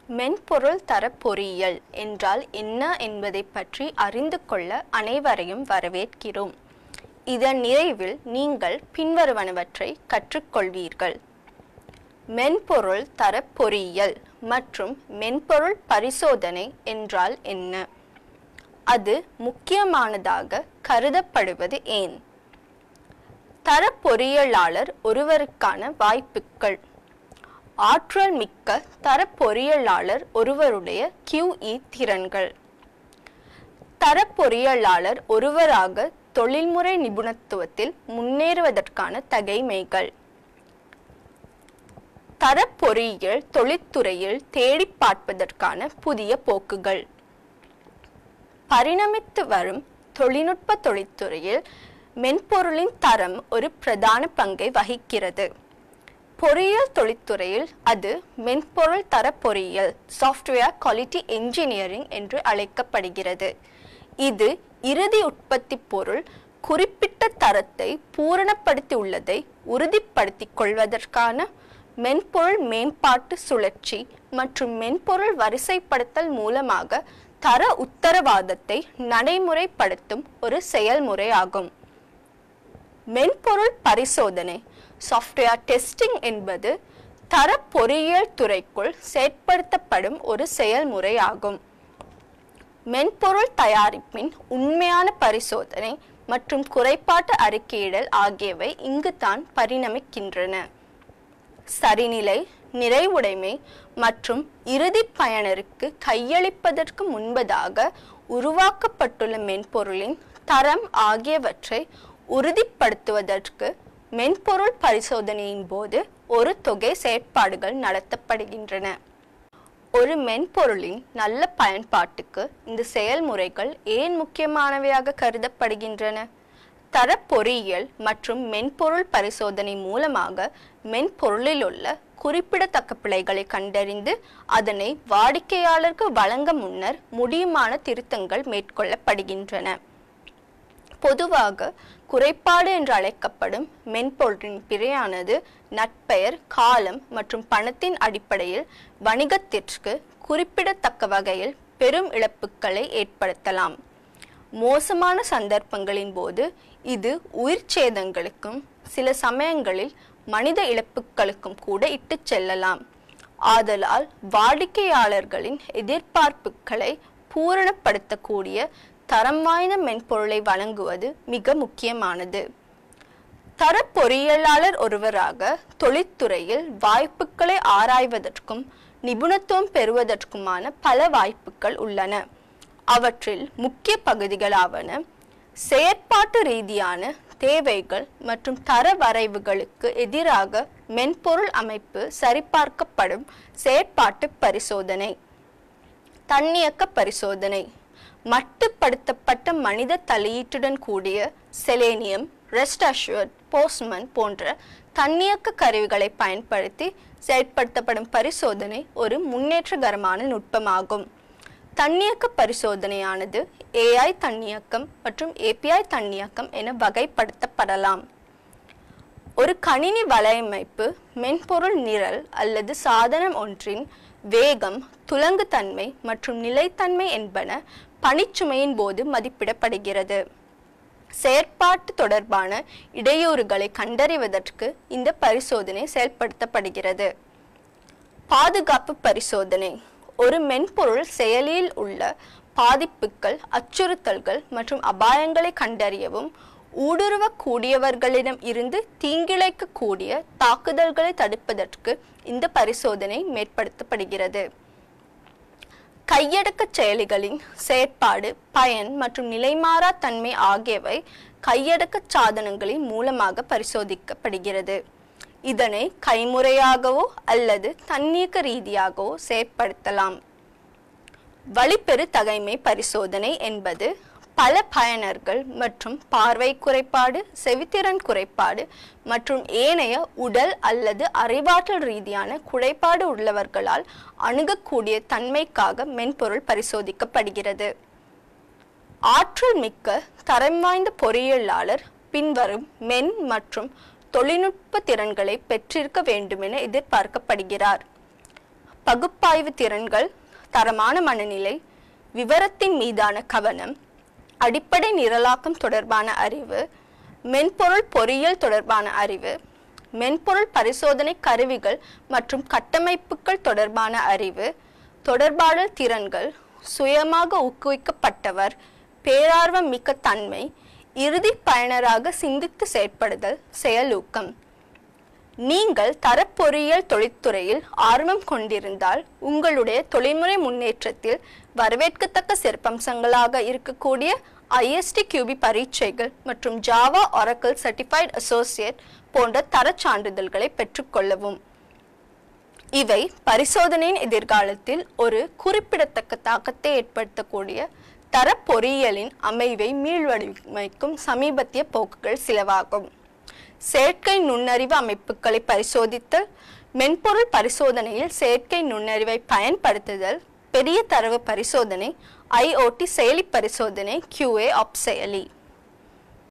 மென்பொருள் தர பொறியியல் என்றால் என்ன என்பதை பற்றி அறிந்து கொள்ள அனைவரையும் வரவேற்கிறோம் இதன் நிறைவில் நீங்கள் பின்வருவனவற்றை கற்றுக்கொள்வீர்கள் மென்பொருள் தர பொறியியல் மற்றும் மென்பொருள் பரிசோதனை என்றால் என்ன அது முக்கியமானதாக கருதப்படுவது ஏன் தர பொறியியலாளர் ஒருவருக்கான வாய்ப்புகள் ஆற்றல் மிக்க தர பொறியியலாளர் ஒருவருடைய QE திறன்கள் தர பொறியியலாளர் ஒருவராக தொழில்முறை நிபுணத்துவத்தில் முன்னேறுவதற்கான தகைமைகள் தர பொறியியல் தொழிற்துறையில் தேடி பார்ப்பதற்கான புதிய போக்குகள் பரிணமித்து வரும் தொழில்நுட்ப தொழிற்துறையில் மென்பொருளின் தரம் ஒரு பிரதான பங்கை வகிக்கிறது பொறியியல் தொழிற்துறையில் அது மென்பொருள் தர பொறியியல் சாஃப்ட்வேர் குவாலிட்டி என்ஜினியரிங் என்று அழைக்கப்படுகிறது இது இறுதி உற்பத்தி பொருள் குறிப்பிட்ட தரத்தை பூரணப்படுத்தி உள்ளதை உறுதிப்படுத்திக் கொள்வதற்கான மென்பொருள் மேம்பாட்டு சுழற்சி மற்றும் மென்பொருள் வரிசைப்படுத்தல் மூலமாக தர உத்தரவாதத்தை நடைமுறைப்படுத்தும் ஒரு செயல்முறை ஆகும் மென்பொருள் பரிசோதனை சாஃப்ட்வேர் டெஸ்டிங் என்பது தர பொறியியல் துறைக்குள் செயற்படுத்தப்படும் ஒரு செயல்முறை ஆகும் மென்பொருள் தயாரிப்பின் உண்மையான பரிசோதனை மற்றும் குறைபாட்டு அறிக்கையிடல் ஆகியவை இங்கு தான் பரிணமிக்கின்றன சரிநிலை நிறைவுடைமை மற்றும் இறுதி பயனருக்கு கையளிப்பதற்கு முன்பதாக உருவாக்கப்பட்டுள்ள மென்பொருளின் தரம் ஆகியவற்றை உறுதிப்படுத்துவதற்கு மென்பொருள் பரிசோதனையின் போது ஒரு தொகை செயற்பாடுகள் நடத்தப்படுகின்றன ஒரு மென்பொருளின் நல்ல பயன்பாட்டுக்கு இந்த செயல்முறைகள் ஏன் முக்கியமானவையாக கருதப்படுகின்றன தர பொறியியல் மற்றும் மென்பொருள் பரிசோதனை மூலமாக மென்பொருளில் உள்ள குறிப்பிடத்தக்க பிழைகளை கண்டறிந்து அதனை வாடிக்கையாளருக்கு வழங்க முன்னர் முடியுமான திருத்தங்கள் மேற்கொள்ளப்படுகின்றன பொதுவாக குறைபாடு என்று அழைக்கப்படும் மென்பொருளின் பிழையானது நட்பெயர் காலம் மற்றும் பணத்தின் அடிப்படையில் வணிகத்திற்கு குறிப்பிடத்தக்க வகையில் பெரும் இழப்புகளை ஏற்படுத்தலாம் மோசமான சந்தர்ப்பங்களின் போது இது உயிர் சேதங்களுக்கும் சில சமயங்களில் மனித இழப்புகளுக்கும் கூட இட்டுச் செல்லலாம் ஆதலால் வாடிக்கையாளர்களின் எதிர்பார்ப்புகளை பூரணப்படுத்தக்கூடிய தரம் வாய்ந்த மென்பொருளை வழங்குவது மிக முக்கியமானது தர பொறியியலாளர் ஒருவராக தொழிற்துறையில் வாய்ப்புகளை ஆராய்வதற்கும் நிபுணத்துவம் பெறுவதற்குமான பல வாய்ப்புகள் உள்ளன அவற்றில் முக்கிய பகுதிகளாவன செயற்பாட்டு ரீதியான தேவைகள் மற்றும் தர வரைவுகளுக்கு எதிராக மென்பொருள் அமைப்பு சரிபார்க்கப்படும் செயற்பாட்டு பரிசோதனை தன்னியக்க பரிசோதனை மட்டுப்படுத்தப்பட்ட மனித தலையீட்டுடன் கூடிய செலேனியம் ரெஸ்ட் அஷ்வர்ட் போஸ்ட்மன் போன்ற தன்னியக்க கருவிகளை பயன்படுத்தி செயற்படுத்தப்படும் பரிசோதனை ஒரு முன்னேற்றகரமான நுட்பமாகும் தன்னியக்க பரிசோதனையானது ஏஐ தன்னியக்கம் மற்றும் ஏபிஐ தன்னியக்கம் என வகைப்படுத்தப்படலாம் ஒரு கணினி வலையமைப்பு மென்பொருள் நிரல் அல்லது சாதனம் ஒன்றின் வேகம் துலங்குத்தன்மை மற்றும் நிலைத்தன்மை என்பன பணிச்சுமையின் போது மதிப்பிடப்படுகிறது செயற்பாட்டு தொடர்பான இடையூறுகளை கண்டறிவதற்கு இந்த பரிசோதனை செயல்படுத்தப்படுகிறது பாதுகாப்பு பரிசோதனை ஒரு மென்பொருள் செயலில் உள்ள பாதிப்புகள் அச்சுறுத்தல்கள் மற்றும் அபாயங்களை கண்டறியவும் ஊடுருவக்கூடியவர்களிடம் இருந்து தீங்கிழைக்கக்கூடிய தாக்குதல்களை தடுப்பதற்கு இந்த பரிசோதனை மேற்படுத்தப்படுகிறது கையடக்க செயலிகளின் செயற்பாடு பயன் மற்றும் நிலைமாறா தன்மை ஆகியவை கையடக்க சாதனங்களின் மூலமாக பரிசோதிக்கப்படுகிறது இதனை கைமுறையாகவோ அல்லது தன்னியக்க ரீதியாகவோ செயற்படுத்தலாம் வழிப்பெறு தகைமை பரிசோதனை என்பது பல பயனர்கள் மற்றும் பார்வை குறைபாடு செவித்திறன் குறைபாடு மற்றும் ஏனைய உடல் அல்லது அறிவாற்றல் ரீதியான குறைபாடு உள்ளவர்களால் அணுகக்கூடிய தன்மைக்காக மென்பொருள் பரிசோதிக்கப்படுகிறது ஆற்றல் மிக்க தரம் வாய்ந்த பொறியியலாளர் பின்வரும் மென் மற்றும் தொழில்நுட்ப திறன்களை பெற்றிருக்க வேண்டுமென எதிர்பார்க்கப்படுகிறார் பகுப்பாய்வு திறன்கள் தரமான மனநிலை விவரத்தின் மீதான கவனம் அடிப்படை நிரலாக்கம் தொடர்பான அறிவு மென்பொருள் பொறியியல் தொடர்பான அறிவு மென்பொருள் பரிசோதனை கருவிகள் மற்றும் கட்டமைப்புகள் தொடர்பான அறிவு தொடர்பாடல் திறன்கள் சுயமாக ஊக்குவிக்கப்பட்டவர் பேரார்வம் மிக்க தன்மை இறுதி பயனராக சிந்தித்து செயற்படுதல் செயலூக்கம் நீங்கள் தரப்பொறியியல் தொழிற்துறையில் ஆர்வம் கொண்டிருந்தால் உங்களுடைய தொழில்முறை முன்னேற்றத்தில் வரவேற்கத்தக்க சிறப்பம்சங்களாக இருக்கக்கூடிய ஐஎஸ்டி கியூபி பரீட்சைகள் மற்றும் ஜாவா ஒரக்கிள் சர்டிஃபைட் அசோசியேட் போன்ற தரச் சான்றிதழ்களை பெற்றுக்கொள்ளவும் இவை பரிசோதனையின் எதிர்காலத்தில் ஒரு குறிப்பிடத்தக்க தாக்கத்தை ஏற்படுத்தக்கூடிய தர பொறியியலின் அமைவை மீள்வடிவமைக்கும் சமீபத்திய போக்குகள் சிலவாகும் செயற்கை நுண்ணறிவு அமைப்புகளை பரிசோதித்தல் மென்பொருள் பரிசோதனையில் செயற்கை நுண்ணறிவை பயன்படுத்துதல் பெரிய தரவு பரிசோதனை ஐஓடி செயலி பரிசோதனை QA ஆப் செயலி